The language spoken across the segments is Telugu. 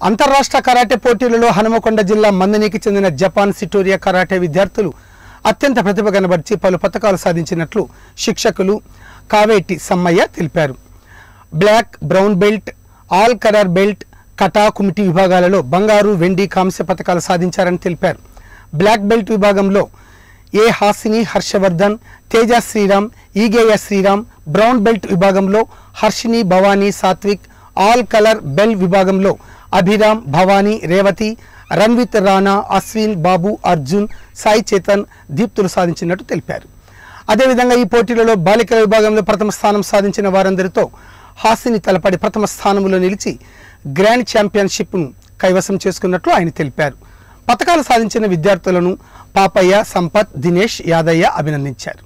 అంతర్రాష్ట్ర కరాటే పోటీలలో హనుమకొండ జిల్లా మందనికి చెందిన జపాన్ సిటోరియా కరాటే విద్యార్థులు అత్యంత ప్రతిభ కనబర్చి పలు పథకాలు సాధించినట్లు శిక్షకులు కావేటి సమ్మయ్య తెలిపారు black brown belt all colour belt kata kumite విభాగాలలో బంగారు వెండి కాంస్య పథకాలు సాధించారని తెలిపారు బ్లాక్ బెల్ట్ విభాగంలో ఏ హాసిని హర్షవర్ధన్ తేజ శ్రీరామ్ ఈగేయ శ్రీరామ్ బ్రౌన్ బెల్ట్ విభాగంలో Harshini Bhavani Satvik all colour belt విభాగంలో అభిరామ్ భవానీ రేవతి రణ్విత్ రాణా అశ్విన్ బాబు అర్జున్ సాయి చేతన్ దీప్తులు సాధించినట్టు తెలిపారు అదేవిధంగా ఈ పోటీలలో బాలికల విభాగంలో ప్రథమ స్థానం సాధించిన వారందరితో హాసిని తలపడి ప్రథమ స్థానంలో నిలిచి గ్రాండ్ ఛాంపియన్షిప్ను కైవసం చేసుకున్నట్లు ఆయన తెలిపారు పథకాలు సాధించిన విద్యార్థులను పాపయ్య సంపత్ దినేష్ యాదయ్య అభినందించారు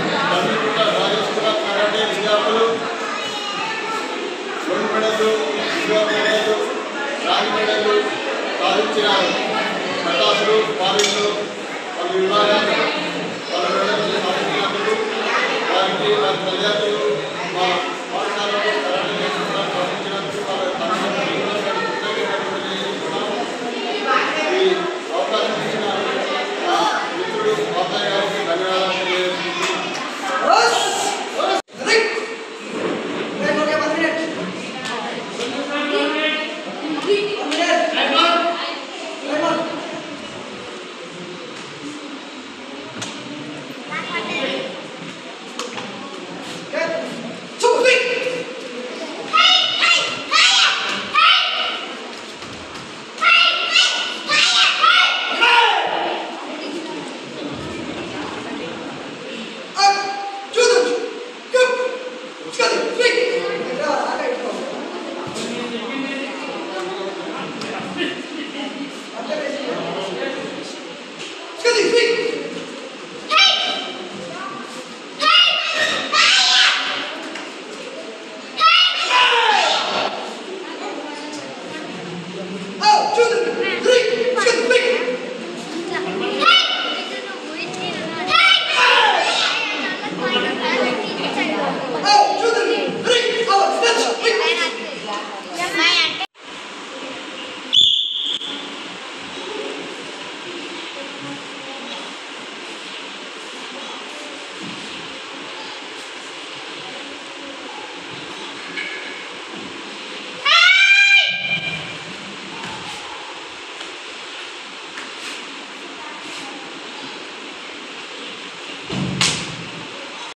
గోల్డ్ మెడల్ సిల్వర్ మెడల్ రాగి మెడల్ సాధించినారు ప్రకాశులు పాలిన్లు పలు విభాగాలు పలు మెడల్స్ సాధించినందుకు వారికి వారి తల్లిదండ్రులు